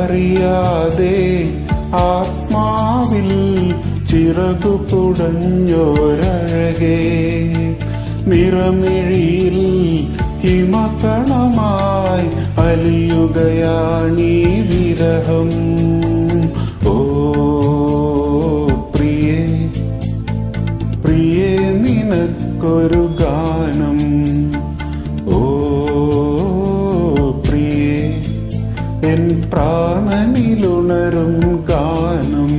അറിയാതെ ആത്മാവിൽ ചിറകു കുടഞ്ഞോരഴകേ നിറമിഴിയിൽ ഹിമകണമായി അലിയുകയാണീ വിരഹം ഓ പ്രിയേ പ്രിയേ നിനക്കൊരു ഗാനം ഓ പ്രിയേ എൻ പ്രാണനിലുണരും ഗാനം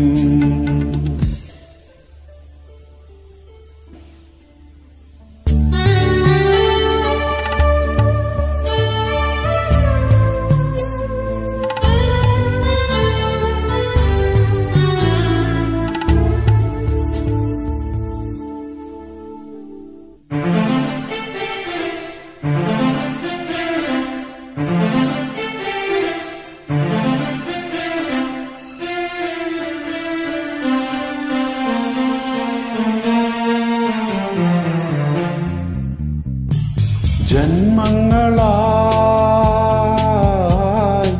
ജന്മങ്ങളായി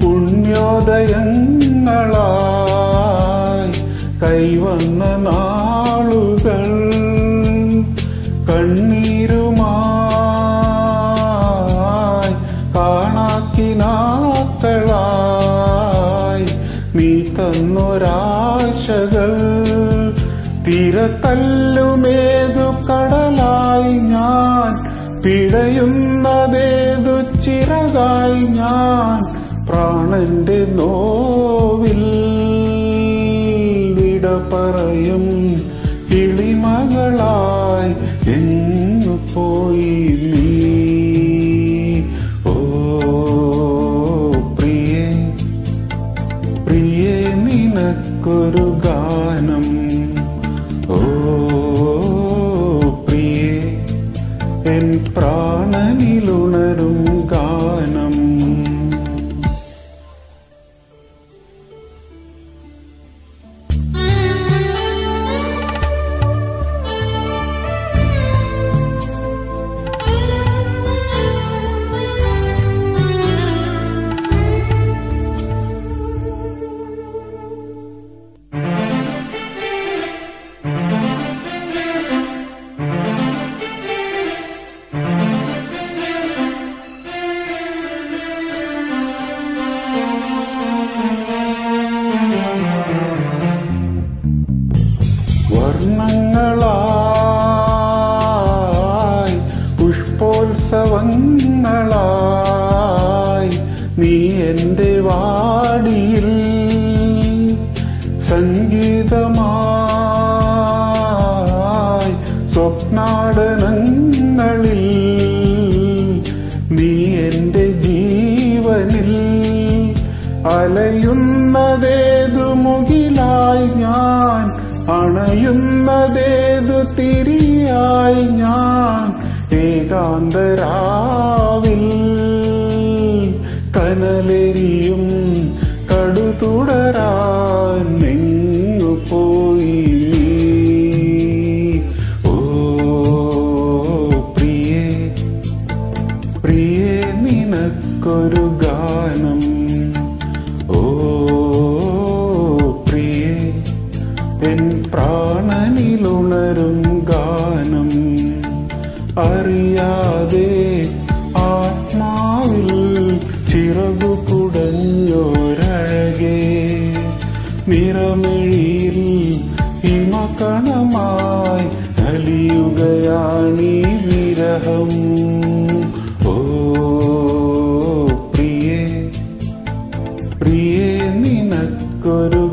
പുണ്യോദയങ്ങളായി കൈവന്ന നാളുകൾ കണ്ണീരുമായി കാണാക്കിനാക്കളായി നീ തന്നൊരാശകൾ തിരത്തല്ലുമേതു കടലായി ഞാൻ പിടയുന്നതേതു ചിറകായി ഞാൻ പ്രാണന്റെ നോവിൽ വിട പറയും കിളിമകളായി എങ്ങു പോയി നീ ഓ പ്രിയേ പ്രിയേ നിനക്കൊരു ഗാനം ഓ പ്രിയേ എൻ പ്രാണനിലുണരും ഗാനം വർണ്ണങ്ങളായി പുഷ്പോത്സവങ്ങളായി നീ എൻ്റെ വാടിയിൽ സംഗീതമായി സ്വപ്നാടനങ്ങളിൽ നീ എൻ്റെ ജീവനിൽ അലയുന്നതേതു മുകിലായി ഞാൻ അണയുന്നതേതു തിരിയായി ഞാൻ ഏകാന്തരാവിൽ കനലെരിയും കടുതുടരാൻ നിങ്ങു പോയി നീ ഓ പ്രിയേ പ്രിയേ നിനക്കൊരു ഗാനം ഓ പ്രിയേ എൻ പ്രാണനിലുണരും ഗാനം അറിയാതെ ആത്മാവിൽ ചിറകു കുടഞ്ഞോരഴകേ നിറമിഴിയിൽ ഹിമകണമായി അലിയുകയാണീ വിരഹം ഓ പ്രിയേ പ്രിയേ നിനക്കൊരു